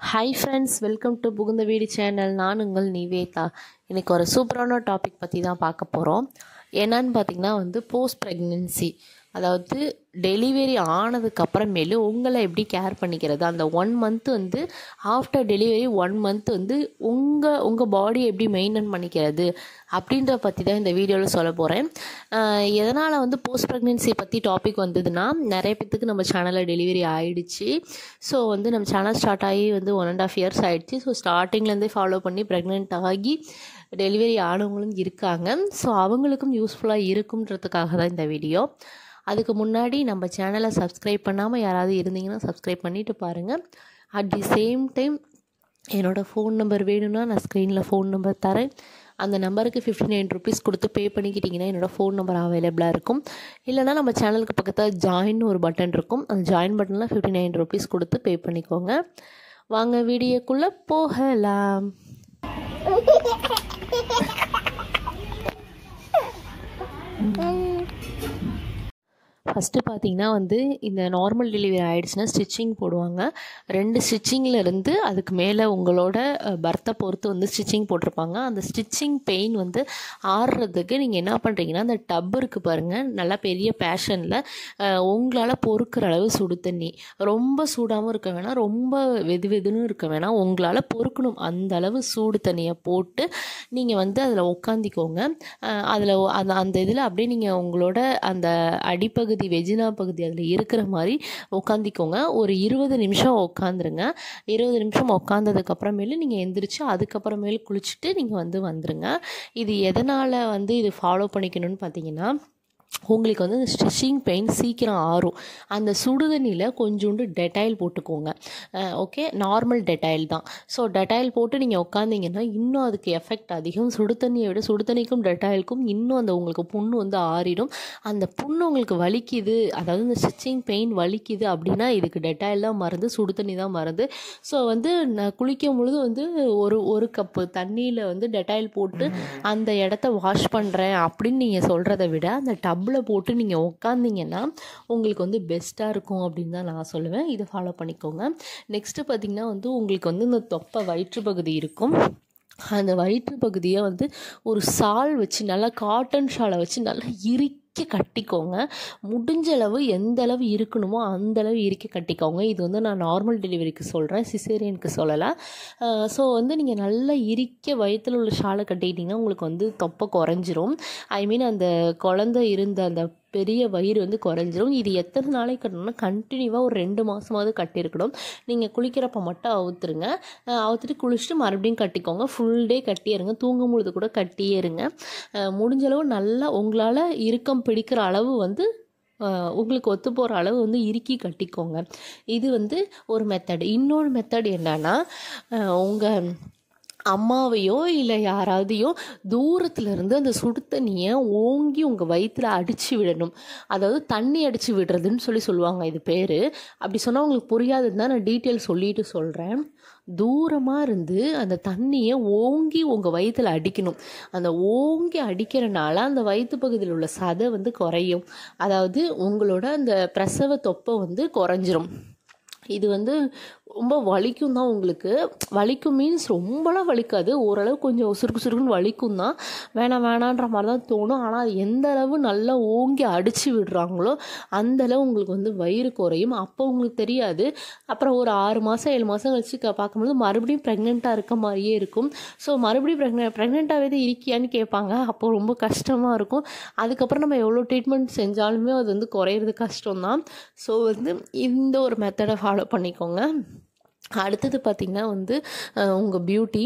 hi friends welcome to புகுந்த வீடு channel நான் உங்கள் நிவேதா இன்றைக்கி ஒரு சூப்பரான டாபிக் பற்றி தான் பார்க்க போகிறோம் என்னன்னு பார்த்தீங்கன்னா வந்து போஸ்ட் ப்ரெக்னென்சி அதாவது டெலிவரி ஆனதுக்கு அப்புறமேலு உங்களை எப்படி கேர் பண்ணிக்கிறது அந்த ஒன் மந்த் வந்து ஆஃப்டர் டெலிவரி ஒன் மந்த் வந்து உங்கள் உங்கள் பாடி எப்படி மெயின்டைன் பண்ணிக்கிறது அப்படின்ற பற்றி தான் இந்த வீடியோவில் சொல்ல போகிறேன் எதனால் வந்து போஸ்ட் ப்ரெக்னென்சி பற்றி டாபிக் வந்ததுன்னா நிறைய பேத்துக்கு நம்ம சேனலில் டெலிவரி ஆயிடுச்சு ஸோ வந்து நம்ம சேனல் ஸ்டார்ட் ஆகி வந்து ஒன் அண்ட் ஆஃப் இயர்ஸ் ஆகிடுச்சு ஸோ ஸ்டார்டிங்லேருந்தே ஃபாலோ பண்ணி ப்ரெக்னென்ட் ஆகி டெலிவரி ஆனவங்களும் இருக்காங்க ஸோ அவங்களுக்கும் யூஸ்ஃபுல்லாக இருக்கும்ன்றதுக்காக தான் இந்த வீடியோ அதுக்கு முன்னாடி நம்ம சேனலை சப்ஸ்கிரைப் பண்ணாமல் யாராவது இருந்தீங்கன்னா சப்ஸ்கிரைப் பண்ணிவிட்டு பாருங்கள் அட் தி சேம் டைம் என்னோடய ஃபோன் நம்பர் வேணும்னா நான் ஸ்க்ரீனில் ஃபோன் நம்பர் தரேன் அந்த நம்பருக்கு ஃபிஃப்டி நைன் ருபீஸ் கொடுத்து பே பண்ணிக்கிட்டிங்கன்னா என்னோடய ஃபோன் நம்பர் அவைலபிளாக இருக்கும் இல்லைனா நம்ம சேனலுக்கு பக்கத்தில் ஜாயின் ஒரு பட்டன் இருக்கும் அந்த ஜாயின் பட்டனில் ஃபிஃப்டி நைன் ருபீஸ் கொடுத்து பே பண்ணிக்கோங்க வாங்க வீடியோக்குள்ளே போகலாம் ஃபஸ்ட்டு பார்த்தீங்கன்னா வந்து இந்த நார்மல் டெலிவரி ஆகிடுச்சுன்னா ஸ்டிச்சிங் போடுவாங்க ரெண்டு ஸ்டிச்சிங்கில் இருந்து அதுக்கு மேலே உங்களோட பர்த்தை பொறுத்து வந்து ஸ்டிச்சிங் போட்டிருப்பாங்க அந்த ஸ்டிச்சிங் பெயின் வந்து ஆடுறதுக்கு நீங்கள் என்ன பண்ணுறீங்கன்னா அந்த டப் இருக்குது பாருங்கள் நல்லா பெரிய பேஷனில் உங்களால் பொறுக்கிற அளவு சுடு தண்ணி ரொம்ப சூடாகவும் இருக்க வேணாம் ரொம்ப வெது வெதுன்னு இருக்க வேணாம் உங்களால் பொறுக்கணும் அந்த அளவு சூடு தண்ணியை போட்டு நீங்கள் வந்து அதில் உட்காந்திக்கோங்க அதில் அந்த அந்த இதில் அப்படியே நீங்கள் உங்களோட அந்த அடிப்பகுதி பகுதி வெஜினா பகுதி அதில் இருக்கிற மாதிரி உட்காந்திக்கோங்க ஒரு இருபது நிமிஷம் உட்காந்துருங்க இருபது நிமிஷம் உட்காந்ததுக்கு அப்புறமேலு நீங்கள் எந்திரிச்சு அதுக்கப்புறமேலு குளிச்சுட்டு நீங்கள் வந்து வந்துடுங்க இது எதனால் வந்து இது ஃபாலோ பண்ணிக்கணும்னு பார்த்தீங்கன்னா உங்களுக்கு வந்து இந்த ஸ்டிச்சிங் பெயின் சீக்கிரம் ஆறும் அந்த சுடுதண்ணியில் கொஞ்சோண்டு டெட்டாயில் போட்டுக்கோங்க ஓகே நார்மல் டெட்டாயில் தான் ஸோ டெட்டாயில் போட்டு நீங்கள் உட்காந்திங்கன்னா இன்னும் அதுக்கு எஃபெக்ட் அதிகம் சுடு தண்ணியை விட சுடு தண்ணிக்கும் டெட்டாயிலுக்கும் இன்னும் அந்த உங்களுக்கு புண்ணு வந்து ஆறிடும் அந்த புண்ணு உங்களுக்கு வலிக்குது அதாவது இந்த ஸ்டிச்சிங் பெயின் வலிக்குது அப்படின்னா இதுக்கு டெட்டாயில் தான் மருந்து சுடு தண்ணி தான் மருந்து ஸோ வந்து நான் குளிக்கும் பொழுது வந்து ஒரு ஒரு கப்பு தண்ணியில் வந்து டெட்டாயில் போட்டு அந்த இடத்த வாஷ் பண்ணுறேன் அப்படின்னு நீங்கள் சொல்கிறத விட அந்த டப்பில் போட்டு நீங்கள் உட்காந்திங்கன்னா உங்களுக்கு வந்து பெஸ்ட்டாக இருக்கும் அப்படின்னு தான் நான் சொல்லுவேன் இதை ஃபாலோ பண்ணிக்கோங்க நெக்ஸ்ட்டு பார்த்திங்கன்னா வந்து உங்களுக்கு வந்து இந்த தொப்பை வயிற்று பகுதி இருக்கும் அந்த வயிற்று பகுதியை வந்து ஒரு சால் வச்சு நல்லா காட்டன் ஷாலை வச்சு நல்லா இறுக்கி கட்டிக்கோங்க முடிஞ்ச அளவு எந்த அளவு இருக்கணுமோ அந்த அளவு இறுக்கி கட்டிக்கோங்க இது வந்து நான் நார்மல் டெலிவரிக்கு சொல்கிறேன் சிசேரியனுக்கு சொல்லலை ஸோ வந்து நீங்கள் நல்லா இறுக்க வயிற்றில் உள்ள ஷாலை கட்டிக்கிட்டிங்கன்னா உங்களுக்கு வந்து தொப்பை குறைஞ்சிரும் ஐ மீன் அந்த குழந்தை இருந்த அந்த பெரிய வயிறு வந்து குறைஞ்சிரும் இது எத்தனை நாளைக்கு கட்டணும்னா கண்டினியூவாக ஒரு ரெண்டு மாதமாவது கட்டியிருக்கணும் நீங்கள் குளிக்கிறப்ப மட்டும் அவுத்துருங்க அவுத்துட்டு குளிச்சுட்டு மறுபடியும் கட்டிக்கோங்க ஃபுல் டே கட்டியிருங்க தூங்கும் பொழுது கூட கட்டியே இருங்க முடிஞ்ச அளவு நல்லா உங்களால் இறுக்கம் பிடிக்கிற அளவு வந்து உங்களுக்கு ஒத்து போகிற அளவு வந்து இறுக்கி கட்டிக்கோங்க இது வந்து ஒரு மெத்தடு இன்னொரு மெத்தட் என்னன்னா உங்கள் அம்மாவையோ இல்லை யாராவதையோ தூரத்தில் இருந்து அந்த சுடு தண்ணியை ஓங்கி உங்கள் வயிற்றில் அடித்து விடணும் அதாவது தண்ணி அடித்து விடுறதுன்னு சொல்லி சொல்லுவாங்க இது பேர் அப்படி சொன்னால் உங்களுக்கு புரியாதுன்னு தான் நான் டீட்டெயில் சொல்லிட்டு சொல்கிறேன் தூரமாக இருந்து அந்த தண்ணியை ஓங்கி உங்கள் வயிற்றில் அடிக்கணும் அந்த ஓங்கி அடிக்கிறனால அந்த வயிற்று பகுதியில் உள்ள சதை வந்து குறையும் அதாவது உங்களோட அந்த பிரசவ தொப்பை வந்து குறைஞ்சிரும் இது வந்து ரொம்ப வலிக்கும் தான் உங்களுக்கு வலிக்கும் மீன்ஸ் ரொம்பலாம் வலிக்காது ஓரளவு கொஞ்சம் சுருக்கு சுருக்குன்னு வலிக்கும் தான் வேணாம் வேணான்ற மாதிரி தான் தோணும் ஆனால் அது எந்த அளவு நல்லா ஓங்கி அடித்து விடுறாங்களோ அந்த அளவு உங்களுக்கு வந்து வயிறு குறையும் அப்போ உங்களுக்கு தெரியாது அப்புறம் ஒரு ஆறு மாதம் ஏழு மாதம் கழிச்சு பார்க்கும்போது மறுபடியும் ப்ரெக்னெண்ட்டாக இருக்க மாதிரியே இருக்கும் ஸோ மறுபடியும் ப்ரெக்னெ ப்ரெக்னெண்ட்டாகவே தான் இருக்கியான்னு கேட்பாங்க அப்போ ரொம்ப கஷ்டமாக இருக்கும் அதுக்கப்புறம் நம்ம எவ்வளோ ட்ரீட்மெண்ட் செஞ்சாலுமே அது வந்து குறையிறது கஷ்டம் தான் ஸோ வந்து இந்த ஒரு மெத்தடை ஃபாலோ பண்ணிக்கோங்க அடுத்தது பார்த்திங்கன்னா வந்து உங்கள் பியூட்டி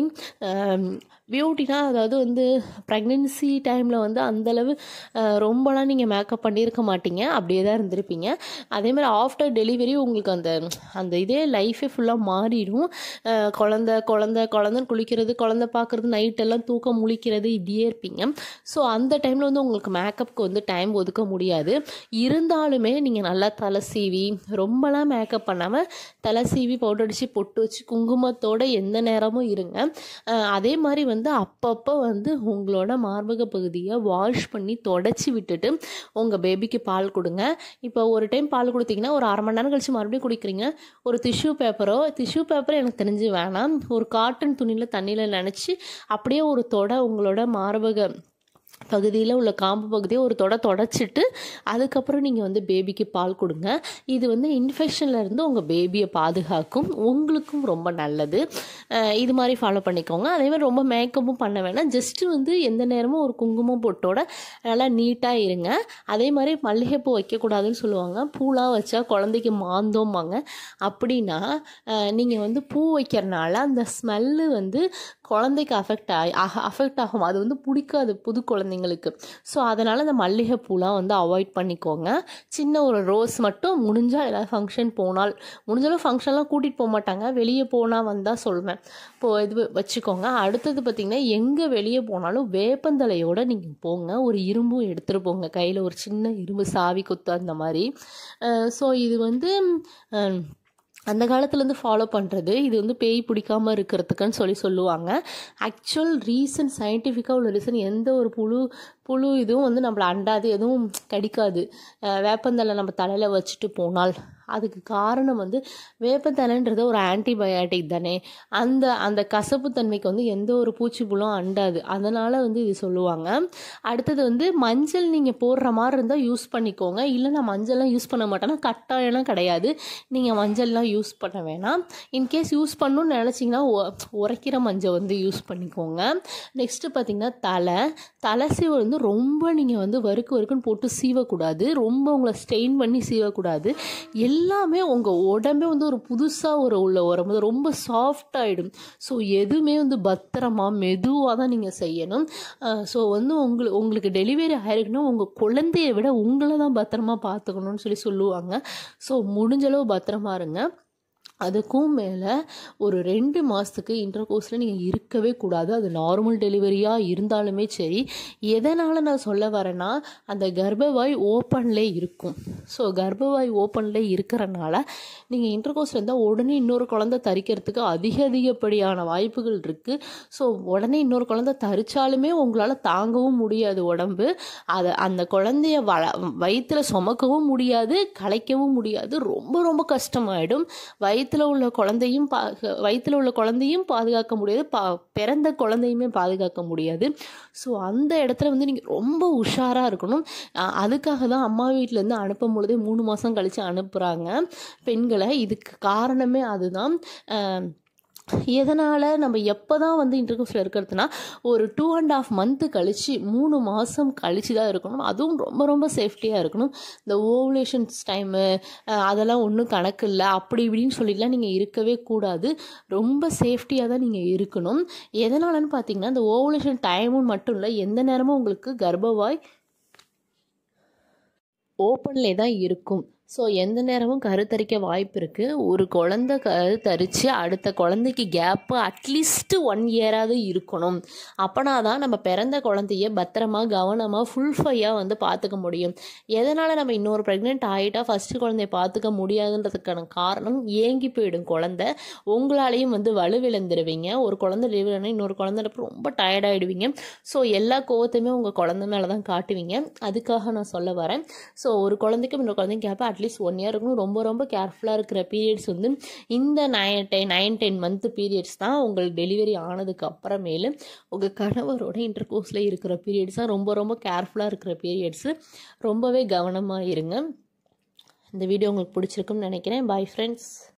பியூட்டினா அதாவது வந்து ப்ரெக்னென்சி டைமில் வந்து அந்தளவு ரொம்பலாம் நீங்கள் மேக்கப் பண்ணியிருக்க மாட்டீங்க அப்படியே தான் இருந்திருப்பீங்க அதேமாதிரி ஆஃப்டர் டெலிவரி உங்களுக்கு அந்த அந்த இதே லைஃபே ஃபுல்லாக மாறிடும் குழந்த குழந்த குழந்தன்னு குளிக்கிறது குழந்த பார்க்குறது நைட்டெல்லாம் தூக்கம் முழிக்கிறது இப்படியே இருப்பீங்க ஸோ அந்த டைமில் வந்து உங்களுக்கு மேக்கப்புக்கு வந்து டைம் ஒதுக்க முடியாது இருந்தாலுமே நீங்கள் நல்லா தலை சீவி ரொம்பலாம் மேக்கப் பண்ணாமல் தலை சீவி பவுடர் அடித்து பொட்டு வச்சு குங்குமத்தோடு எந்த நேரமும் இருங்க அதே மாதிரி வந்து வந்து அப்பப்போ வந்து உங்களோட மார்பக பகுதியை வாஷ் பண்ணி தொடச்சி விட்டுட்டு உங்கள் பேபிக்கு பால் கொடுங்க இப்போ ஒரு டைம் பால் கொடுத்தீங்கன்னா ஒரு அரை மணி நேரம் கழிச்சு மறுபடியும் குடிக்கிறீங்க ஒரு டிஷ்யூ பேப்பரோ டிஷ்யூ பேப்பர் எனக்கு தெரிஞ்சு வேணாம் ஒரு காட்டன் துணியில் தண்ணியில் நினச்சி அப்படியே ஒரு தொடை உங்களோட மார்பக பகுதியில் உள்ள காம்பு பகுதியை ஒரு தொட தொடச்சிட்டு அதுக்கப்புறம் நீங்கள் வந்து பேபிக்கு பால் கொடுங்க இது வந்து இன்ஃபெக்ஷனில் இருந்து உங்கள் பேபியை பாதுகாக்கும் உங்களுக்கும் ரொம்ப நல்லது அஹ் இது மாதிரி ஃபாலோ பண்ணிக்கோங்க அதே மாதிரி ரொம்ப மேக்கப்பும் பண்ண வேணாம் ஜஸ்ட்டு வந்து எந்த நேரமும் ஒரு குங்குமம் பொட்டோட நல்லா நீட்டாக இருங்க அதே மாதிரி மல்லிகைப்பூ வைக்கக்கூடாதுன்னு சொல்லுவாங்க பூலாம் வச்சா குழந்தைக்கு மாந்தோம்பாங்க அப்படின்னா நீங்கள் வந்து பூ வைக்கிறனால அந்த ஸ்மெல்லு வந்து குழந்தைக்கு அஃபெக்ட் ஆகி அஃபெக்ட் ஆகும் அது வந்து பிடிக்காது புது குழந்தைங்களுக்கு ஸோ அதனால் இந்த மல்லிகைப்பூலாம் வந்து அவாய்ட் பண்ணிக்கோங்க சின்ன ஒரு ரோஸ் மட்டும் முடிஞ்சால் ஏதாவது ஃபங்க்ஷன் போனால் முடிஞ்சாலும் ஃபங்க்ஷன்லாம் கூட்டிகிட்டு போக மாட்டாங்க வெளியே போனால் வந்தால் சொல்வேன் இப்போ இது வச்சுக்கோங்க அடுத்தது பார்த்திங்கன்னா எங்கே வெளியே போனாலும் வேப்பந்தலையோடு நீங்கள் போங்க ஒரு இரும்பும் எடுத்துகிட்டு போங்க கையில் ஒரு சின்ன இரும்பு சாவி குத்து அந்த மாதிரி ஸோ இது வந்து அஹ், அந்த காலத்துலேருந்து ஃபாலோ பண்ணுறது இது வந்து பேய் பிடிக்காம இருக்கிறதுக்குன்னு சொல்லி சொல்லுவாங்க ஆக்சுவல் ரீசன் சயின்டிஃபிக்காக உள்ள ரீசன் எந்த ஒரு புழு புழு இதுவும் வந்து நம்மளை அண்டாது எதுவும் கடிக்காது அஹ் வேப்பந்தழை நம்ம தலையில் வச்சுட்டு போனால் அதுக்கு காரணம் வந்து வேப்பந்தலைன்றது ஒரு ஆன்டிபயாட்டிக் தானே அந்த அந்த கசப்பு தன்மைக்கு வந்து எந்த ஒரு பூச்சி புழும் அண்டாது அதனால் வந்து இது சொல்லுவாங்க அடுத்தது வந்து மஞ்சள் நீங்கள் போடுற மாதிரி இருந்தால் யூஸ் பண்ணிக்கோங்க இல்லை நான் மஞ்சள்லாம் யூஸ் பண்ண மாட்டேன்னா கட்டாயம்லாம் கிடையாது நீங்கள் மஞ்சள்லாம் யூஸ் பண்ண வேணாம் இன்கேஸ் யூஸ் பண்ணணும்னு நினச்சிங்கன்னா உரைக்கிற மஞ்சள் வந்து யூஸ் பண்ணிக்கோங்க நெக்ஸ்ட்டு பார்த்தீங்கன்னா தலை தலை சீவ வந்து ரொம்ப நீங்கள் வந்து வறுக்கு வறுக்குன்னு போட்டு சீவக்கூடாது ரொம்ப உங்களை ஸ்டெயின் பண்ணி சீவக்கூடாது எல்லாமே உங்கள் உடம்பே வந்து ஒரு புதுசாக ஒரு உள்ள வரும்போது ரொம்ப சாஃப்ட் ஆகிடும் ஸோ எதுவுமே வந்து பத்திரமா மெதுவாக தான் நீங்கள் செய்யணும் ஸோ வந்து உங்களுக்கு உங்களுக்கு டெலிவரி ஆயிருக்குன்னா உங்கள் குழந்தைய விட உங்களை தான் பத்திரமா பார்த்துக்கணும்னு சொல்லி சொல்லுவாங்க ஸோ முடிஞ்சளவு பத்திரமா இருங்க அதுக்கும் மேலே ஒரு ரெண்டு மாதத்துக்கு இன்டர் கோர்ஸில் நீங்கள் இருக்கவே கூடாது அது நார்மல் டெலிவரியாக இருந்தாலுமே சரி எதனால் நான் சொல்ல வரேன்னா அந்த கர்ப்பவாய் ஓப்பன்லே இருக்கும் ஸோ கர்ப்பவாய் ஓப்பன்லே இருக்கிறனால நீங்கள் இன்டர் கோர்ஸ் இருந்தால் உடனே இன்னொரு குழந்தை தரிக்கிறதுக்கு அதிக அதிகப்படியான வாய்ப்புகள் இருக்குது ஸோ உடனே இன்னொரு குழந்தை தரிச்சாலுமே உங்களால் தாங்கவும் முடியாது உடம்பு அதை அந்த குழந்தைய வள வயிற்றில் சுமக்கவும் முடியாது கலைக்கவும் முடியாது ரொம்ப ரொம்ப கஷ்டமாயிடும் வயிற்றில் உள்ள குழந்தையும் பா வயிற்றில் உள்ள குழந்தையும் பாதுகாக்க முடியாது பா பிறந்த குழந்தையுமே பாதுகாக்க முடியாது ஸோ அந்த இடத்துல வந்து நீங்கள் ரொம்ப உஷாராக இருக்கணும் அஹ் அதுக்காக தான் அம்மா வீட்டிலேருந்து அனுப்பும் பொழுதே மூணு மாதம் கழித்து அனுப்புகிறாங்க பெண்களை இதுக்கு காரணமே அதுதான் அஹ் எதனால் நம்ம எப்போ தான் வந்து இன்டர்கோஸில் இருக்கிறதுனா ஒரு டூ அண்ட் ஆஃப் மந்த்து கழித்து மூணு மாதம் கழித்து தான் இருக்கணும் அதுவும் ரொம்ப ரொம்ப சேஃப்டியாக இருக்கணும் இந்த ஓவுலேஷன்ஸ் டைமு அதெல்லாம் ஒன்றும் கணக்கு இல்லை அப்படி இப்படின்னு சொல்லிட்டுலாம் நீங்கள் இருக்கவே கூடாது ரொம்ப சேஃப்டியாக தான் நீங்கள் இருக்கணும் எதனாலன்னு பார்த்தீங்கன்னா இந்த ஓவுலேஷன் டைமும் மட்டும் இல்லை எந்த நேரமும் உங்களுக்கு கர்ப்பவாய் ஓப்பன்லே தான் இருக்கும் ஸோ எந்த நேரமும் கருத்தரிக்க வாய்ப்பு இருக்குது ஒரு குழந்தை கருத்தரித்து அடுத்த குழந்தைக்கு கேப்பு அட்லீஸ்ட்டு ஒன் இயராவது இருக்கணும் அப்போனா தான் நம்ம பிறந்த குழந்தைய பத்திரமா கவனமாக ஃபுல்ஃபையாக வந்து பார்த்துக்க முடியும் எதனால் நம்ம இன்னொரு ப்ரெக்னென்ட் ஆகிட்டா ஃபஸ்ட்டு குழந்தைய பார்த்துக்க முடியாதுன்றதுக்கான காரணம் ஏங்கி போயிடும் குழந்தை உங்களாலையும் வந்து வலுவிழந்துருவீங்க ஒரு குழந்தை டெலிவரினா இன்னொரு குழந்தைப்ப ரொம்ப டயர்டாயிடுவீங்க ஸோ எல்லா கோவத்தையுமே உங்கள் குழந்தை மேலே தான் காட்டுவீங்க அதுக்காக நான் சொல்ல வரேன் ஸோ ஒரு குழந்தைக்கும் இன்னொரு குழந்தைக்கும் கேப்ப அட்லீஸ்ட் ஒன் இயர் இருக்கணும் ரொம்ப ரொம்ப கேர்ஃபுல்லாக இருக்கிற பீரியட்ஸ் வந்து இந்த nine ten nine ten month periods தான் உங்களுக்கு டெலிவரி ஆனதுக்கு அப்புறமேலு உங்கள் கணவரோட இன்டர் கோர்ஸில் இருக்கிற பீரியட்ஸ் தான் ரொம்ப ரொம்ப கேர்ஃபுல்லாக இருக்கிற பீரியட்ஸு ரொம்பவே கவனமாக இருங்க இந்த வீடியோ உங்களுக்கு பிடிச்சிருக்குன்னு நினைக்கிறேன் பாய் ஃப்ரெண்ட்ஸ்